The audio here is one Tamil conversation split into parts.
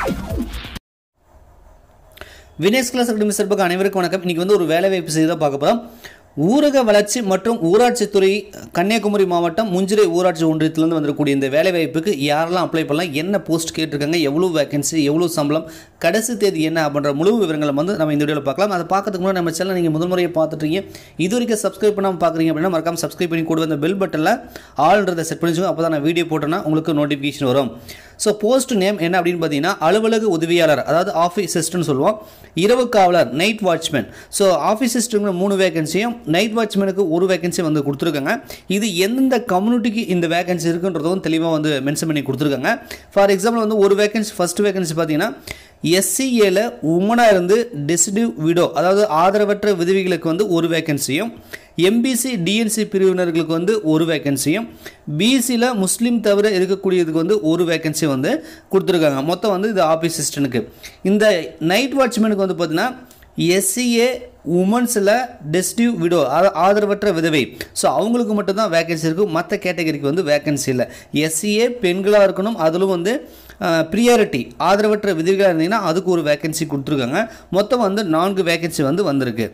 வினேஷ் கிளாஸ் அகாடமி சார்பாக அனைவருக்கும் வணக்கம் இன்றைக்கி வந்து ஒரு வேலைவாய்ப்பு செய்தி தான் பார்க்க போகிறோம் ஊரக வளர்ச்சி மற்றும் ஊராட்சித்துறை கன்னியாகுமரி மாவட்டம் முஞ்சிரை ஊராட்சி ஒன்றியத்திலேருந்து வந்திருக்கக்கூடிய இந்த வேலைவாய்ப்புக்கு யாரெல்லாம் அப்ளை பண்ணலாம் என்ன போஸ்ட் கேட்டிருக்காங்க எவ்வளோ வேகன்சி எவ்வளோ சம்பளம் கடைசி தேதி என்ன அப்படின்ற முழு விவரங்களை வந்து நம்ம இந்த வீடியோவில் பார்க்கலாம் அதை பார்க்கறதுக்கு முன்னாடி நம்ம சேனல் நீங்கள் முதல் முறையை பார்த்துட்டீங்க இது வரைக்கும் சப்ஸ்கிரைப் பண்ணாமல் பார்க்குறீங்க அப்படின்னா மறக்காம சப்ஸ்கிரைப் பண்ணி கூட அந்த பெல் பட்டனில் ஆல்ன்றதை செட் பண்ணி வச்சுக்கோங்க அப்போ தான் நான் வீடியோ போட்டேன்னா உங்களுக்கு நோட்டிஃபிகேஷன் வரும் ஸோ போஸ்ட் நேம் என்ன அப்படின்னு பார்த்தீங்கன்னா அலுவலக உதவியாளர் அதாவது ஆஃபீஸ் அசிஸ்டன்ட் சொல்லுவோம் இரவு காவலர் night watchman so office assistant மூணு வேகன்சியும் நைட் வாட்ச்மேனுக்கு ஒரு வேகன்சி வந்து கொடுத்துருக்காங்க இது எந்தெந்த கம்யூனிட்டிக்கு இந்த வேகன்சி இருக்குன்றதும் தெளிவாக வந்து மென்ஷன் பண்ணி கொடுத்துருக்காங்க ஃபார் எக்ஸாம்பிள் வந்து ஒரு வேகன்சி ஃபர்ஸ்ட் வேகன்சி பார்த்தீங்கன்னா எஸ்சிஏல உமனாக இருந்து டெசிடிவ் விடோ அதாவது ஆதரவற்ற விதவிகளுக்கு வந்து ஒரு வேகன்சியும் எம்பிசி டிஎன்சி பிரிவினர்களுக்கு வந்து ஒரு வேகன்சியும் பிசியில் முஸ்லீம் தவிர இருக்கக்கூடியதுக்கு வந்து ஒரு வேகன்சி வந்து கொடுத்துருக்காங்க மொத்தம் வந்து இது ஆஃபீஸ் அசிஸ்டனுக்கு இந்த நைட் வாட்ச்மேனுக்கு வந்து பார்த்தீங்கன்னா எஸ்சிஏ உமன்ஸில் டெஸ்டிவ் விடோ ஆதரவற்ற விதவை ஸோ அவங்களுக்கு மட்டும்தான் வேகன்சி இருக்கும் மற்ற கேட்டகரிக்கு வந்து வேகன்சி இல்லை எஸ்சிஏ பெண்களாக இருக்கணும் அதிலும் வந்து ப்ரியாரிட்டி ஆதரவற்ற விதவிகளாக இருந்தீங்கன்னா அதுக்கு ஒரு வேகன்சி கொடுத்துருக்காங்க மொத்தம் வந்து நான்கு வேகன்சி வந்து வந்திருக்கு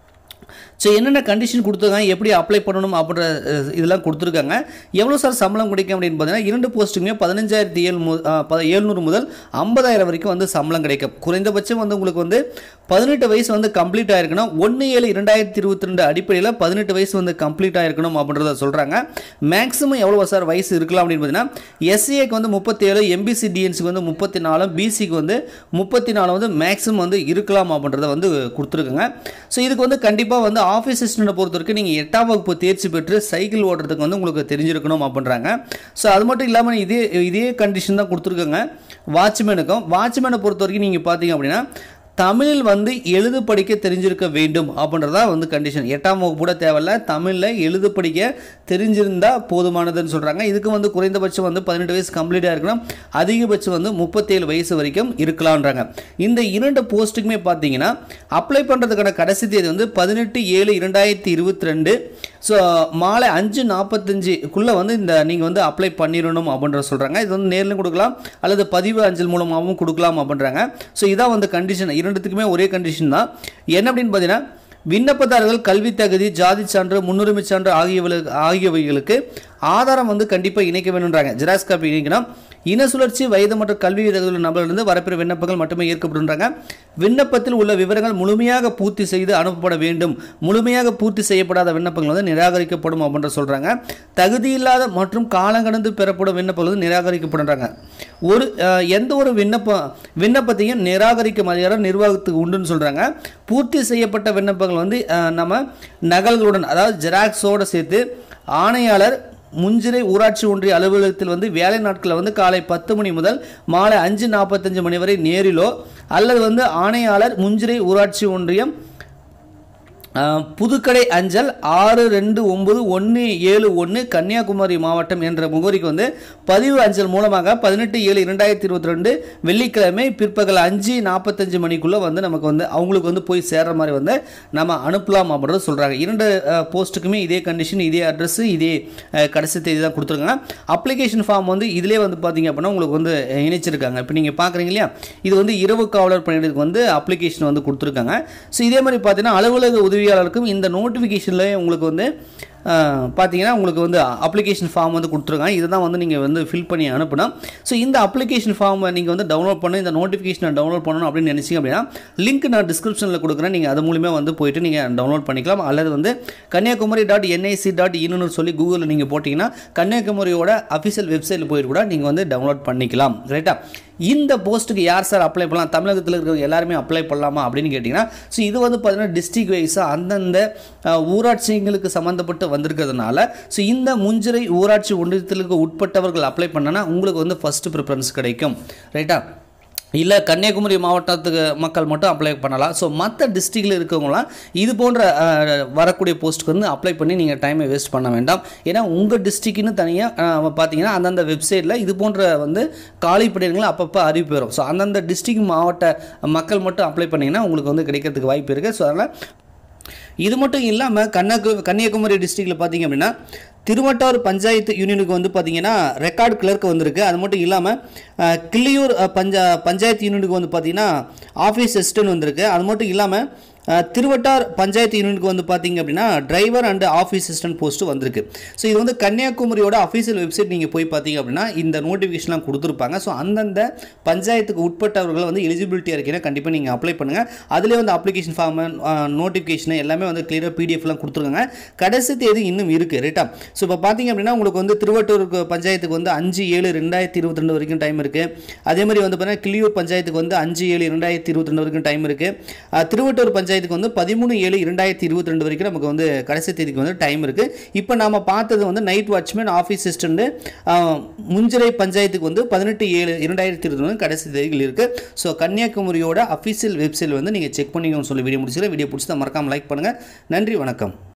ஸோ என்னென்ன கண்டிஷன் கொடுத்துருக்காங்க எப்படி அப்ளை பண்ணணும் அப்படின்ற அஹ், இதெல்லாம் கொடுத்துருக்காங்க எவ்வளோ சார் சம்பளம் கிடைக்கும் அப்படின்னு பார்த்தீங்கன்னா இரண்டு போஸ்ட்டுமே பதினஞ்சாயிரத்தி ஏழு மு ஏழ்நூறு முதல் ஐம்பதாயிரம் வரைக்கும் வந்து சம்பளம் கிடைக்கும் குறைந்தபட்சம் வந்து உங்களுக்கு வந்து பதினெட்டு வயசு வந்து கம்ப்ளீட் ஆயிருக்கணும் ஒன்று ஏழு இரண்டாயிரத்தி இருபத்தி ரெண்டு அடிப்படையில் பதினெட்டு வயசு வந்து கம்ப்ளீட் ஆயிருக்கணும் அப்படின்றத சொல்கிறாங்க மேக்ஸிமம் எவ்வளோ சார் வயசு இருக்கலாம் அப்படின்னு பார்த்தீங்கன்னா எஸ்சிஏக்கு வந்து முப்பத்தேழு எம்பிசி டிஎன்சிக்கு வந்து முப்பத்தி நாலு பிசிக்கு வந்து முப்பத்தி நாலு வந்து மேக்ஸிமம் வந்து இருக்கலாம் அப்படின்றத வந்து கொடுத்துருக்காங்க ஸோ இதுக்கு வந்து கண்டிப்பாக வந்து ஆஃபீஸ் அசிஸ்டண்ட்டை பொறுத்த வரைக்கும் நீங்கள் எட்டாம் வகுப்பு தேர்ச்சி பெற்று சைக்கிள் ஓட்டுறதுக்கு வந்து உங்களுக்கு தெரிஞ்சிருக்கணும் அப்படின்றாங்க ஸோ அது மட்டும் இல்லாமல் இதே இதே கண்டிஷன் தான் கொடுத்துருக்காங்க வாட்ச்மேனுக்கும் வாட்ச்மேனை பொறுத்த வரைக்கும் நீங்கள் பார்த்தீங்க அப்படின்னா தமிழில் வந்து எழுது படிக்க தெரிஞ்சிருக்க வேண்டும் அப்படின்றதா வந்து கண்டிஷன் எட்டாம் வகுப்பு கூட தேவையில்ல தமிழில் எழுது படிக்க தெரிஞ்சிருந்தா போதுமானதுன்னு சொல்கிறாங்க இதுக்கு வந்து குறைந்தபட்சம் வந்து பதினெட்டு வயசு கம்ப்ளீட்டாக இருக்கணும் அதிகபட்சம் வந்து முப்பத்தேழு வயசு வரைக்கும் இருக்கலாம்ன்றாங்க இந்த இரண்டு போஸ்ட்டுக்குமே பார்த்தீங்கன்னா அப்ளை பண்ணுறதுக்கான கடைசி தேதி வந்து பதினெட்டு ஏழு இரண்டாயிரத்தி இருபத்தி ரெண்டு ஸோ மாலை அஞ்சு நாற்பத்தஞ்சுக்குள்ளே வந்து இந்த நீங்கள் வந்து அப்ளை பண்ணிடணும் அப்படின்ற சொல்கிறாங்க இது வந்து நேரில் கொடுக்கலாம் அல்லது பதிவு அஞ்சல் மூலமாகவும் கொடுக்கலாம் அப்படின்றாங்க ஸோ இதான் வந்து கண்டிஷன் இரண்டுத்துக்குமே ஒரே கண்டிஷன் தான் என்ன அப்படின்னு பார்த்தீங்கன்னா விண்ணப்பதாரர்கள் கல்வி தகுதி ஜாதி சான்று முன்னுரிமை சான்று ஆகியவர்களுக்கு ஆகியவைகளுக்கு ஆதாரம் வந்து கண்டிப்பாக இணைக்க வேணுன்றாங்க ஜெராக்ஸ் காப்பி இணைக்கணும் இன சுழற்சி வயது மற்றும் கல்வி தகுதியுள்ள நபர்களிருந்து வரப்பெற விண்ணப்பங்கள் மட்டுமே ஏற்கப்படுன்றாங்க விண்ணப்பத்தில் உள்ள விவரங்கள் முழுமையாக பூர்த்தி செய்து அனுப்பப்பட வேண்டும் முழுமையாக பூர்த்தி செய்யப்படாத விண்ணப்பங்கள் வந்து நிராகரிக்கப்படும் அப்படின்ற சொல்கிறாங்க தகுதியில்லாத மற்றும் காலங்கடந்து பெறப்படும் விண்ணப்பங்கள் வந்து நிராகரிக்கப்படுறாங்க ஒரு அஹ், எந்த ஒரு விண்ணப்பம் விண்ணப்பத்தையும் நிராகரிக்கும் அதிகாரம் நிர்வாகத்துக்கு உண்டுன்னு சொல்கிறாங்க பூர்த்தி செய்யப்பட்ட விண்ணப்பங்கள் வந்து அஹ், நம்ம நகல்களுடன் அதாவது ஜெராக்ஸோடு சேர்த்து ஆணையாளர் முஞ்சிரை ஊராட்சி ஒன்றிய அலுவலகத்தில் வந்து வேலை நாட்களில் வந்து காலை பத்து மணி முதல் மாலை அஞ்சு நாற்பத்தஞ்சு மணி வரை நேரிலோ அல்லது வந்து ஆணையாளர் முஞ்சிரை ஊராட்சி ஒன்றியம் அஹ், புதுக்கடை அஞ்சல் ஆறு ரெண்டு ஒன்பது ஒன்று ஏழு ஒன்று கன்னியாகுமரி மாவட்டம் என்ற முகவரிக்கு வந்து பதிவு அஞ்சல் மூலமாக பதினெட்டு ஏழு இரண்டாயிரத்தி இருபத்தி ரெண்டு வெள்ளிக்கிழமை பிற்பகல் அஞ்சு நாற்பத்தஞ்சு மணிக்குள்ளே வந்து நமக்கு வந்து அவங்களுக்கு வந்து போய் சேர்ற மாதிரி வந்து நம்ம அனுப்பலாம் அப்படின்றது சொல்கிறாங்க இரண்டு அஹ், போஸ்ட்டுக்குமே இதே கண்டிஷன் இதே அட்ரஸ் இதே அஹ், கடைசி தேதி தான் கொடுத்துருக்காங்க அப்ளிகேஷன் ஃபார்ம் வந்து இதிலே வந்து பார்த்தீங்க அப்படின்னா உங்களுக்கு வந்து இணைச்சிருக்காங்க இப்போ நீங்கள் பார்க்குறீங்க இல்லையா இது வந்து இரவு காவலர் பணியிடத்துக்கு வந்து அப்ளிகேஷன் வந்து கொடுத்துருக்காங்க ஸோ இதே மாதிரி பார்த்தீங்கன்னா அலுவலக உதவியாளருக்கும் இந்த நோட்டிஃபிகேஷனில் உங்களுக்கு வந்து அஹ், பார்த்தீங்கன்னா உங்களுக்கு வந்து அப்ளிகேஷன் ஃபார்ம் வந்து கொடுத்துருக்காங்க இதை தான் வந்து நீங்கள் வந்து ஃபில் பண்ணி அனுப்பணும் ஸோ இந்த அப்ளிகேஷன் ஃபார்மை நீங்கள் வந்து டவுன்லோட் பண்ணி இந்த நோட்டிஃபிகேஷனை டவுன்லோட் பண்ணணும் அப்படின்னு நினச்சிங்க அப்படின்னா லிங்க் நான் டிஸ்கிரிப்ஷனில் கொடுக்குறேன் நீங்கள் அது மூலிமா வந்து போயிட்டு நீங்கள் டவுன்லோட் பண்ணிக்கலாம் அல்லது வந்து கன்னியாகுமரி டாட் என்ஐசி டாட் இன்னு சொல்லி கூகுளில் நீங்கள் போட்டிங்கன்னா கன்னியாகுமரியோட அஃபிஷியல் வெப்சைட்டில் போயிட்டு கூட நீங்கள் வந்து டவுன்லோட் பண்ணிக்கலாம் ரைட்டா இந்த போஸ்ட்டுக்கு யார் சார் அப்ளை பண்ணலாம் தமிழகத்தில் இருக்கிற எல்லாருமே அப்ளை பண்ணலாமா அப்படின்னு கேட்டிங்கன்னா ஸோ இது வந்து பார்த்தீங்கன்னா டிஸ்ட்ரிக்ட் வைஸாக அந்தந்த அஹ், ஊராட்சிங்களுக்கு சம்மந்தப்பட்டு வந்திருக்கிறதுனால ஸோ இந்த முஞ்சிரை ஊராட்சி ஒன்றியத்திற்கு உட்பட்டவர்கள் அப்ளை பண்ணனா உங்களுக்கு வந்து ஃபஸ்ட்டு ப்ரிஃபரன்ஸ் கிடைக்கும் ரைட்டா இல்லை கன்னியாகுமரி மாவட்டத்துக்கு மக்கள் மட்டும் அப்ளை பண்ணலாம் ஸோ மற்ற டிஸ்ட்ரிக்டில் இருக்கவங்களாம் இது போன்ற அஹ், வரக்கூடிய போஸ்ட்டுக்கு வந்து அப்ளை பண்ணி நீங்கள் டைமை வேஸ்ட் பண்ண வேண்டாம் ஏன்னா உங்கள் டிஸ்ட்ரிக்ட்னு தனியாக பார்த்தீங்கன்னா அந்தந்த வெப்சைட்டில் இது போன்ற வந்து காலி பணியிடங்கள் அப்பப்போ அறிவிப்பு வரும் ஸோ அந்தந்த டிஸ்ட்ரிக்ட் மாவட்ட மக்கள் மட்டும் அப்ளை பண்ணிங்கன்னா உங்களுக்கு வந்து கிடைக்கிறதுக்கு வாய்ப்பு இருக்குது ஸோ அதனால் இது மட்டும் இல்லாமல் கன்னியாகு கன்னியாகுமரி டிஸ்ட்ரிக்டில் பார்த்தீங்க அப்படின்னா திருவட்டார் பஞ்சாயத்து யூனியனுக்கு வந்து பார்த்தீங்கன்னா ரெக்கார்டு கிளர்க் வந்திருக்கு அது மட்டும் இல்லாமல் அஹ், கிள்ளியூர் அஹ், பஞ்சா பஞ்சாயத்து யூனியனுக்கு வந்து பார்த்தீங்கன்னா ஆஃபீஸ் அசிஸ்டன்ட் வந்திருக்கு அது மட்டும் இல்லாமல் அஹ், திருவட்டார் பஞ்சாயத்து யூனியனுக்கு வந்து பார்த்தீங்க அப்படின்னா driver and office assistant post வந்திருக்கு ஸோ இது வந்து கன்னியாகுமரியோட அஃபீஷியல் வெப்சைட் நீங்கள் போய் பார்த்தீங்க அப்படின்னா இந்த நோட்டிஃபிகேஷன்லாம் கொடுத்துருப்பாங்க ஸோ அந்தந்த பஞ்சாயத்துக்கு உட்பட்டவர்கள் வந்து எலிஜிபிலிட்டியாக இருக்கீங்கன்னா கண்டிப்பாக நீங்கள் அப்ளை பண்ணுங்கள் அதிலே வந்து அப்ளிகேஷன் ஃபார்ம் நோட்டிஃபிகேஷன் எல்லாமே வந்து கிளியராக பிடிஎஃப்லாம் கொடுத்துருக்காங்க கடைசி தேதி இன்னும் இருக்குது ரைட்டா ஸோ இப்போ பார்த்தீங்க அப்படின்னா உங்களுக்கு வந்து திருவட்டூர் பஞ்சாயத்துக்கு வந்து அஞ்சு ஏழு ரெண்டாயிரத்தி இருபத்தி ரெண்டு வரைக்கும் டைம் இருக்குது அதே மாதிரி வந்து பார்த்தீங்கன்னா கிளியூர் பஞ்சாயத்துக்கு வந்து அஞ்சு ஏழு ரெண்டாயிரத்தி இருபத்தி ரெண்டு வரைக்கும் டைம் இருக்குது திருவட்டூர் பஞ்சாயத்துக்கு வந்து பதிமூணு ஏழு இரண்டாயிரத்தி இருபத்தி ரெண்டு வரைக்கும் நமக்கு வந்து கடைசி தேதிக்கு வந்து டைம் இருக்குது இப்போ நாம பார்த்தது வந்து night watchman office assistant Munchirai பஞ்சாயத்துக்கு வந்து பதினெட்டு ஏழு இரண்டாயிரத்தி இருபத்தி ரெண்டு கடைசி தேதிகள் இருக்குது ஸோ கன்னியாகுமரியோட அஃபீஷியல் வெப்சைட் வந்து நீங்கள் செக் பண்ணிக்கணும்னு சொல்லி வீடியோ முடிச்சுக்கிறேன் வீடியோ பிடிச்சதை மறக்காமல் லைக் பண்ணுங்கள் நன்றி வணக்கம்